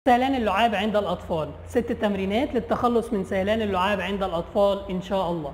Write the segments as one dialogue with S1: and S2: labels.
S1: سيلان اللعاب عند الأطفال ست تمرينات للتخلص من سيلان اللعاب عند الأطفال إن شاء الله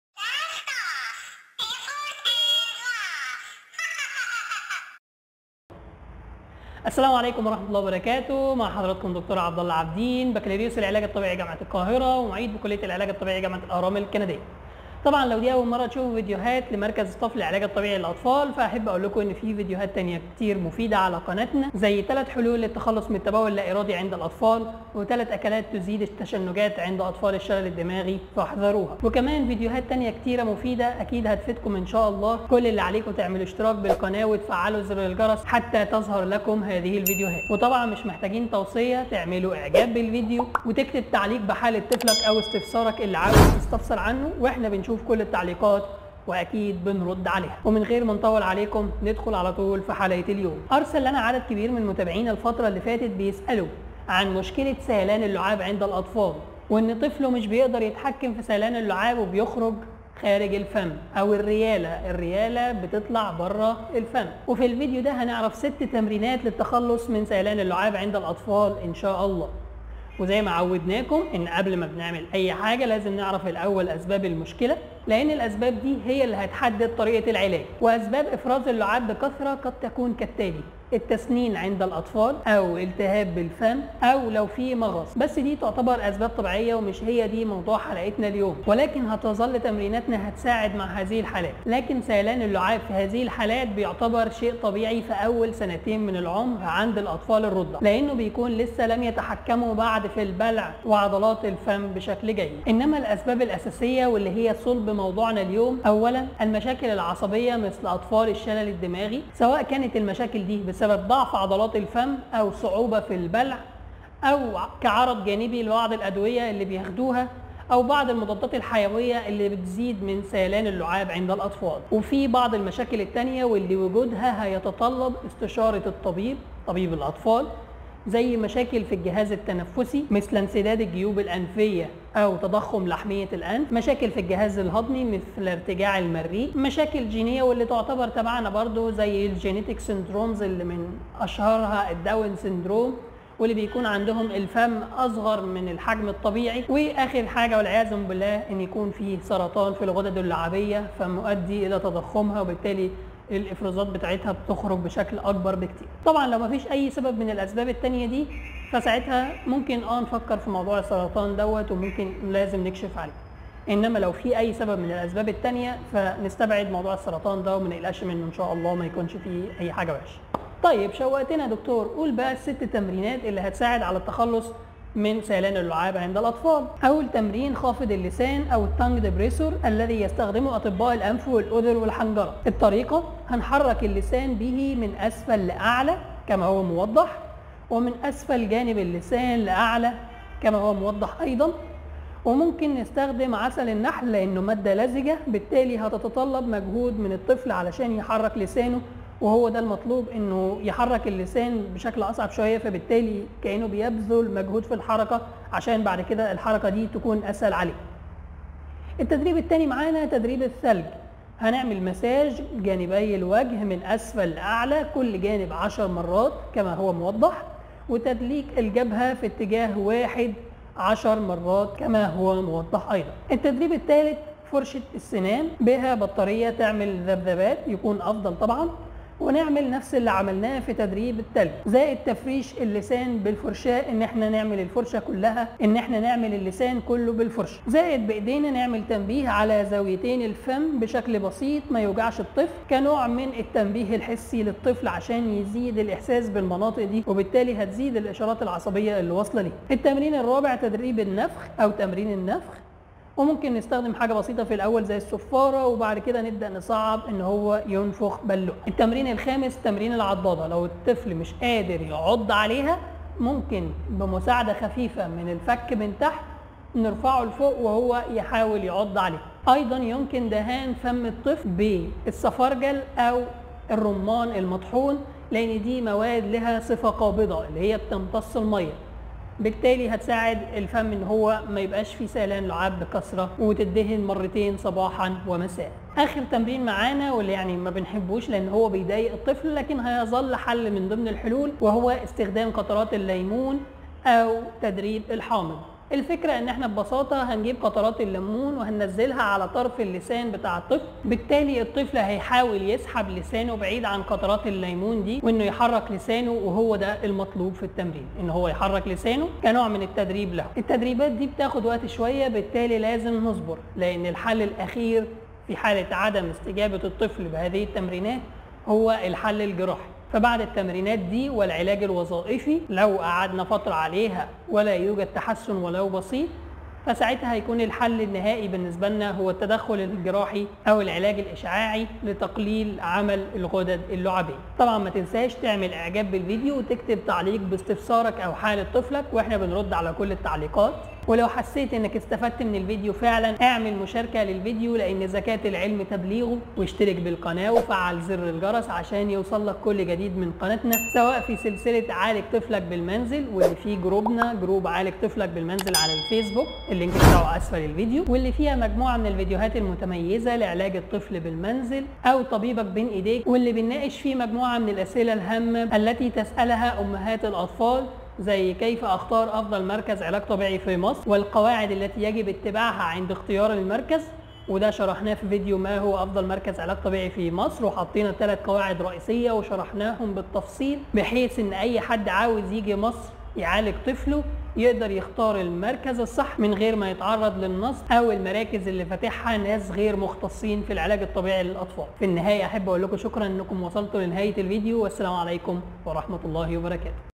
S1: السلام عليكم ورحمة الله وبركاته مع حضراتكم دكتور عبد الله عابدين بكالوريوس العلاج الطبيعي جامعة القاهرة ومعيد بكلية العلاج الطبيعي جامعة الأهرام الكندية طبعا لو دي اول مره تشوفوا فيديوهات لمركز الطفل العلاج الطبيعي للاطفال فاحب اقول لكم ان في فيديوهات تانية كتير مفيده على قناتنا زي ثلاث حلول للتخلص من التبول اللا ارادي عند الاطفال وثلاث اكلات تزيد التشنجات عند اطفال الشلل الدماغي فاحذروها وكمان فيديوهات تانية كتيره مفيده اكيد هتفيدكم ان شاء الله كل اللي عليكم تعملوا اشتراك بالقناه وتفعلوا زر الجرس حتى تظهر لكم هذه الفيديوهات وطبعا مش محتاجين توصيه تعملوا اعجاب بالفيديو وتكتب تعليق بحاله طفلك او استفسارك اللي عاوز تستفسر عنه واحنا بنشوف كل التعليقات واكيد بنرد عليها ومن غير ما نطول عليكم ندخل على طول في حلقه اليوم ارسل لنا عدد كبير من المتابعين الفتره اللي فاتت بيسالوا عن مشكله سيلان اللعاب عند الاطفال وان طفله مش بيقدر يتحكم في سيلان اللعاب وبيخرج خارج الفم او الرياله الرياله بتطلع بره الفم وفي الفيديو ده هنعرف ست تمرينات للتخلص من سيلان اللعاب عند الاطفال ان شاء الله وزي ما عودناكم ان قبل ما بنعمل اي حاجه لازم نعرف الاول اسباب المشكله لان الاسباب دي هي اللي هتحدد طريقه العلاج واسباب افراز اللعاب بكثره قد تكون كالتالي التسنين عند الاطفال او التهاب بالفم او لو في مغص بس دي تعتبر اسباب طبيعيه ومش هي دي موضوع حلقتنا اليوم ولكن هتظل تمريناتنا هتساعد مع هذه الحالات لكن سيلان اللعاب في هذه الحالات بيعتبر شيء طبيعي في اول سنتين من العمر عند الاطفال الرضع لانه بيكون لسه لم يتحكموا بعد في البلع وعضلات الفم بشكل جيد انما الاسباب الاساسيه واللي هي صلب موضوعنا اليوم اولا المشاكل العصبيه مثل اطفال الشلل الدماغي سواء كانت المشاكل دي بسبب ضعف عضلات الفم او صعوبه في البلع او كعرض جانبي لبعض الادويه اللي بياخدوها او بعض المضادات الحيويه اللي بتزيد من سيلان اللعاب عند الاطفال وفي بعض المشاكل التانية واللي وجودها هيتطلب استشاره الطبيب طبيب الاطفال زي مشاكل في الجهاز التنفسي مثل انسداد الجيوب الأنفية أو تضخم لحمية الأنف مشاكل في الجهاز الهضمي مثل ارتجاع المريء مشاكل جينية واللي تعتبر تبعنا برضو زي الجينيتك سندرومز اللي من أشهرها الداون سندروم واللي بيكون عندهم الفم اصغر من الحجم الطبيعي واخر حاجه والعياذ بالله ان يكون في سرطان في الغدد اللعابيه فمؤدي الى تضخمها وبالتالي الافرازات بتاعتها بتخرج بشكل اكبر بكتير طبعا لو مفيش اي سبب من الاسباب التانية دي فساعتها ممكن اه نفكر في موضوع السرطان دوت وممكن لازم نكشف عليه انما لو في اي سبب من الاسباب التانية فنستبعد موضوع السرطان ده وما نقلقش منه ان شاء الله ما يكونش فيه اي حاجه وحشه طيب شوقتنا يا دكتور قول بقى الست تمرينات اللي هتساعد على التخلص من سيلان اللعاب عند الأطفال أول تمرين خافض اللسان أو التانج ديبريسور الذي يستخدمه أطباء الأنف والأذن والحنجرة الطريقة هنحرك اللسان به من أسفل لأعلى كما هو موضح ومن أسفل جانب اللسان لأعلى كما هو موضح أيضا وممكن نستخدم عسل النحل لأنه مادة لزجة بالتالي هتتطلب مجهود من الطفل علشان يحرك لسانه وهو ده المطلوب انه يحرك اللسان بشكل اصعب شويه فبالتالي كانه بيبذل مجهود في الحركه عشان بعد كده الحركه دي تكون اسهل عليه. التدريب الثاني معانا تدريب الثلج. هنعمل مساج جانبي الوجه من اسفل لاعلى كل جانب 10 مرات كما هو موضح وتدليك الجبهه في اتجاه واحد 10 مرات كما هو موضح ايضا. التدريب الثالث فرشه السنان بها بطاريه تعمل ذبذبات يكون افضل طبعا ونعمل نفس اللي عملناه في تدريب التلج زائد تفريش اللسان بالفرشاة ان احنا نعمل الفرشة كلها ان احنا نعمل اللسان كله بالفرشة زائد بايدينا نعمل تنبيه على زاويتين الفم بشكل بسيط ما يوجعش الطفل كنوع من التنبيه الحسي للطفل عشان يزيد الاحساس بالمناطق دي وبالتالي هتزيد الاشارات العصبية اللي واصلة ليه التمرين الرابع تدريب النفخ او تمرين النفخ وممكن نستخدم حاجه بسيطه في الاول زي الصفاره وبعد كده نبدا نصعب ان هو ينفخ بلوع التمرين الخامس تمرين العضاضه لو الطفل مش قادر يعض عليها ممكن بمساعده خفيفه من الفك من تحت نرفعه لفوق وهو يحاول يعض عليه ايضا يمكن دهان فم الطفل بالسفرجل او الرمان المطحون لان دي مواد لها صفه قابضه اللي هي بتمتص الميه بالتالي هتساعد الفم ان هو ما يبقاش فيه سيلان لعاب بكثره وتدهن مرتين صباحا ومساء اخر تمرين معانا واللي يعني ما بنحبوش لان هو بيضايق الطفل لكن هيظل حل من ضمن الحلول وهو استخدام قطرات الليمون او تدريب الحامض الفكرة ان احنا ببساطة هنجيب قطرات الليمون وهننزلها على طرف اللسان بتاع الطفل بالتالي الطفل هيحاول يسحب لسانه بعيد عن قطرات الليمون دي وانه يحرك لسانه وهو ده المطلوب في التمرين ان هو يحرك لسانه كنوع من التدريب له التدريبات دي بتاخد وقت شوية بالتالي لازم نصبر لان الحل الاخير في حالة عدم استجابة الطفل بهذه التمرينات هو الحل الجراحي فبعد التمرينات دي والعلاج الوظائفي لو قعدنا فترة عليها ولا يوجد تحسن ولو بسيط فساعتها هيكون الحل النهائي بالنسبة لنا هو التدخل الجراحي أو العلاج الإشعاعي لتقليل عمل الغدد اللعابية. طبعا ما تنساش تعمل إعجاب بالفيديو وتكتب تعليق باستفسارك أو حالة طفلك وإحنا بنرد على كل التعليقات. ولو حسيت انك استفدت من الفيديو فعلا اعمل مشاركة للفيديو لان زكاة العلم تبليغه واشترك بالقناة وفعل زر الجرس عشان يوصل لك كل جديد من قناتنا سواء في سلسلة عالج طفلك بالمنزل واللي فيه جروبنا جروب عالج طفلك بالمنزل على الفيسبوك اللينك بتاعه اسفل الفيديو واللي فيها مجموعة من الفيديوهات المتميزة لعلاج الطفل بالمنزل او طبيبك بين ايديك واللي بنناقش فيه مجموعة من الاسئلة الهامة التي تسألها امهات الاطفال زي كيف اختار افضل مركز علاج طبيعي في مصر والقواعد التي يجب اتباعها عند اختيار المركز وده شرحناه في فيديو ما هو افضل مركز علاج طبيعي في مصر وحطينا ثلاث قواعد رئيسيه وشرحناهم بالتفصيل بحيث ان اي حد عاوز يجي مصر يعالج طفله يقدر يختار المركز الصح من غير ما يتعرض للنصب او المراكز اللي فاتحها ناس غير مختصين في العلاج الطبيعي للاطفال. في النهايه احب اقول لكم شكرا انكم وصلتوا لنهايه الفيديو والسلام عليكم ورحمه الله وبركاته.